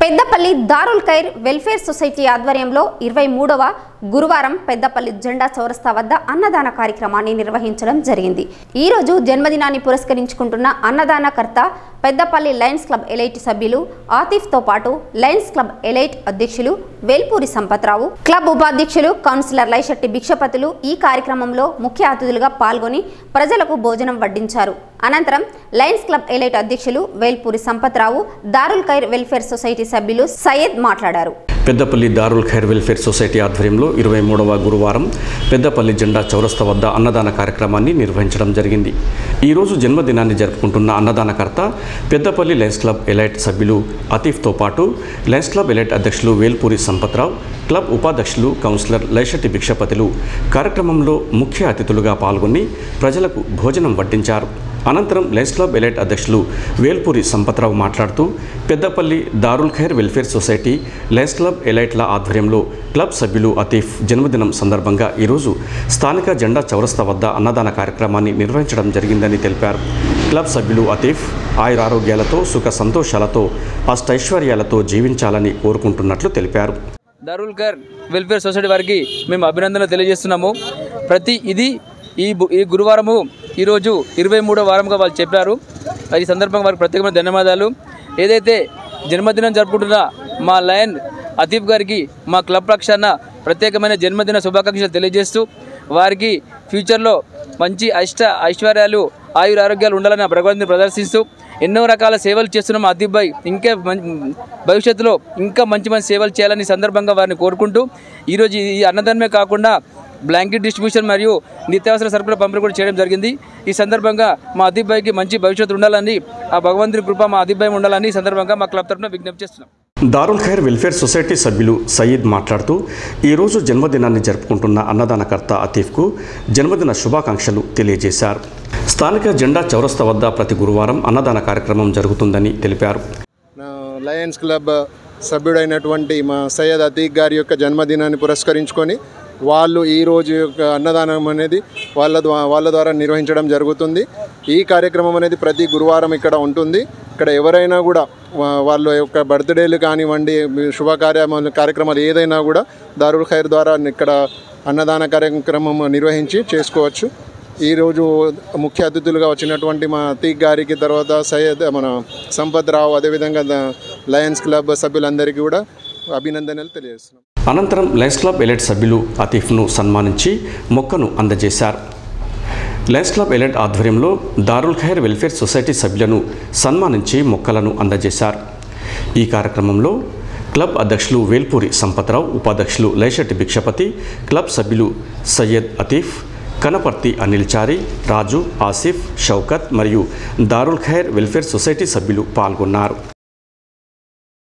Peddapalli Darul Khair welfare society ఆధ్వర్యంలో ఇరవై మూడవ గురువారం పెద్దపల్లి జెండా చౌరస్తా వద్ద అన్నదాన కార్యక్రమాన్ని నిర్వహించడం జరిగింది ఈ రోజు జన్మదినాన్ని పురస్కరించుకుంటున్న అన్నదానకర్త పెద్దపల్లి లయన్స్ క్లబ్ ఎలైట్ సభ్యులు ఆతిఫ్తో పాటు లయన్స్ క్లబ్ ఎలైట్ అధ్యక్షులు వేల్పూరి సంపత్రావు క్లబ్ ఉపాధ్యక్షులు కౌన్సిలర్ లైశెట్టి భిక్షపతులు ఈ కార్యక్రమంలో ముఖ్య అతిథులుగా పాల్గొని ప్రజలకు భోజనం వడ్డించారు అనంతరం లయన్స్ క్లబ్ ఎలైట్ అధ్యక్షులు వేల్పూరి సంపత్రావు దారుల్ ఖైర్ వెల్ఫేర్ సొసైటీ సభ్యులు సయ్యద్ మాట్లాడారు పెద్దపల్లి దారుల్ ఖైర్ వెల్ఫేర్ సొసైటీ ఆధ్వర్యంలో ఇరవై మూడవ గురువారం పెద్దపల్లి జెండా చౌరస్తా వద్ద అన్నదాన కార్యక్రమాన్ని నిర్వహించడం జరిగింది ఈరోజు జన్మదినాన్ని జరుపుకుంటున్న అన్నదానకర్త పెద్దపల్లి లయన్స్ క్లబ్ ఎలైట్ సభ్యులు అతీఫ్తో పాటు లయన్స్ క్లబ్ ఎలైట్ అధ్యక్షులు వేల్పూరి సంపత్రావు క్లబ్ ఉపాధ్యక్షులు కౌన్సిలర్ లైశెట్టి భిక్షపతులు కార్యక్రమంలో ముఖ్య అతిథులుగా పాల్గొని ప్రజలకు భోజనం వడ్డించారు అనంతరం లయన్స్ క్లబ్ ఎలైట్ అధ్యక్షులు వేల్పూరి సంపత్రావు మాట్లాడుతూ Peddapalli Darul Khair welfare society lions club ఎలైట్ల ఆధ్వర్యంలో క్లబ్ సభ్యులు అతీఫ్ జన్మదినం సందర్భంగా ఈరోజు స్థానిక జెండా చౌరస్తా వద్ద అన్నదాన కార్యక్రమాన్ని నిర్వహించడం జరిగిందని తెలిపారు క్లబ్ సభ్యులు అతీఫ్ ఆయురారోగ్యాలతో సుఖ సంతోషాలతో అష్టైశ్వర్యాలతో జీవించాలని కోరుకుంటున్నట్లు తెలిపారు దారుల్ కర్ వెల్ఫేర్ సొసైటీ వారికి మేము అభినందనలు తెలియజేస్తున్నాము ప్రతి ఇది ఈ బు- ఈ గురువారము ఈరోజు ఇరవై మూడో వారంగా వాళ్ళు చెప్పారు ఈ సందర్భంగా వారికి ప్రత్యేకమైన ధన్యవాదాలు ఏదైతే జన్మదినం జరుపుకుంటున్న మా లయన్ అతీఫ్ గారికి మా క్లబ్ పక్షాన ప్రత్యేకమైన జన్మదిన శుభాకాంక్షలు తెలియజేస్తూ వారికి ఫ్యూచర్లో మంచి అష్ట ఐశ్వర్యాలు ఆయుర ఆరోగ్యాలు ఉండాలని ఆ భగవంతుని ప్రదర్శిస్తూ ఎన్నో రకాల సేవలు చేస్తున్న మా అదీప్ భాయ్ ఇంకా మం- భవిష్యత్తులో ఇంకా మంచి మంచి సేవలు చేయాలని ఈ సందర్భంగా వారిని కోరుకుంటూ ఈరోజు ఈ అన్నదానమే కాకుండా బ్లాంకెట్ డిస్ట్రిబ్యూషన్ మరియు నిత్యావసర సరుకుల పంపిణీ కూడా చేయడం జరిగింది ఈ సందర్భంగా మా అదీప్ భాయ్కి మంచి భవిష్యత్తు ఉండాలని ఆ భగవంతుని కృప మా అదీప్ భాయ్ ఉండాలని ఈ సందర్భంగా మా క్లబ్ తరఫున విజ్ఞప్తి చేస్తున్నాం దారుల్ ఖైర్ వెల్ఫేర్ సొసైటీ సభ్యులు సయీద్ మాట్లాడుతూ ఈరోజు జన్మదినాన్ని జరుపుకుంటున్న అన్నదానకర్త అతీఫ్కు జన్మదిన శుభాకాంక్షలు తెలియజేశారు స్థానిక జెండా చౌరస్తా వద్ద ప్రతి గురువారం అన్నదాన కార్యక్రమం జరుగుతుందని తెలిపారు నా లయన్స్ క్లబ్ సభ్యుడైనటువంటి మా సయ్యద్ అతీక్ గారి యొక్క జన్మదినాన్ని పురస్కరించుకొని వాళ్ళు ఈ రోజు యొక్క అన్నదానం అనేది వాళ్ళ ద్వారా వాళ్ళ ద్వారా నిర్వహించడం జరుగుతుంది ఈ కార్యక్రమం అనేది ప్రతి గురువారం ఇక్కడ ఉంటుంది ఇక్కడ ఎవరైనా కూడా వా- వాళ్ళ యొక్క బర్త్డేలు కానివ్వండి శుభకార్యములు కార్యక్రమాలు ఏదైనా కూడా దారుల్ ఖైర్ ద్వారా ఇక్కడ అన్నదాన కార్యక్రమం నిర్వహించి చేసుకోవచ్చు ఈరోజు ముఖ్య అతిథులుగా వచ్చినటువంటి మా అతీక్ గారికి తర్వాత సయ్యద్ మన సంపత్ రావు అదేవిధంగా ద- లయన్స్ క్లబ్ సభ్యులందరికీ కూడా అభినందనలు తెలియజేస్తున్నాం అనంతరం లయన్స్ క్లబ్ ఎలైట్ సభ్యులు అతీఫ్ను సన్మానించి మొక్కను అందజేశారు లయన్స్ క్లబ్ ఎలైట్ ఆధ్వర్యంలో దారుల్ ఖైర్ వెల్ఫేర్ సొసైటీ సభ్యులను సన్మానించి మొక్కలను అందజేశారు ఈ కార్యక్రమంలో క్లబ్ అధ్యక్షులు వేల్పూరి సంపత్రావు ఉపాధ్యక్షులు లైశెట్టి భిక్షపతి క్లబ్ సభ్యులు సయ్యద్ అతీఫ్ కనపర్తి అనిల్ చారి రాజు ఆసిఫ్ షౌకత్ మరియు దారుల్ ఖైర్ వెల్ఫేర్ సొసైటీ సభ్యులు పాల్గొన్నారు